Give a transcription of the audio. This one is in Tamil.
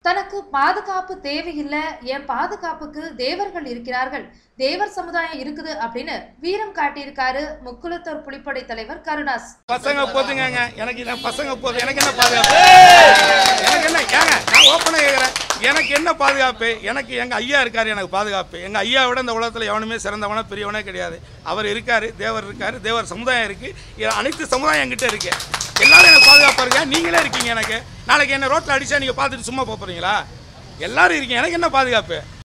தனக்கு பாதுகாப்பு தேவையில்லை என் பாதுகாப்புக்கு தேவர்கள் இருக்கிறார்கள் தேவர் சமுதாயம் இருக்குது அப்படின்னு வீரம் காட்டியிருக்காரு முக்குளத்தூர் புலிப்படை தலைவர் கருணாஸ் பசங்க போதுங்க எனக்கு என்ன பசங்க போதும் எனக்கு என்ன பாதுகாப்பு எனக்கு என்ன ஏங்க நான் ஓப்பனாக கேட்குறேன் எனக்கு என்ன பாதுகாப்பு எனக்கு எங்கள் ஐயா இருக்கார் எனக்கு பாதுகாப்பு எங்கள் ஐயா விட இந்த உலகத்தில் எவனுமே சிறந்தவனோ பெரியவனே கிடையாது அவர் இருக்கார் தேவர் இருக்கார் தேவர் சமுதாயம் இருக்குது அனைத்து சமுதாயம் என்கிட்ட இருக்கு எல்லாரும் எனக்கு பாதுகாப்பாக இருக்கா நீங்களே இருக்கீங்க எனக்கு நாளைக்கு என்ன ரோட்டில் அடிச்சா நீங்கள் பார்த்துட்டு சும்மா போக போகிறீங்களா எல்லாரும் இருக்கீங்க எனக்கு என்ன பாதுகாப்பு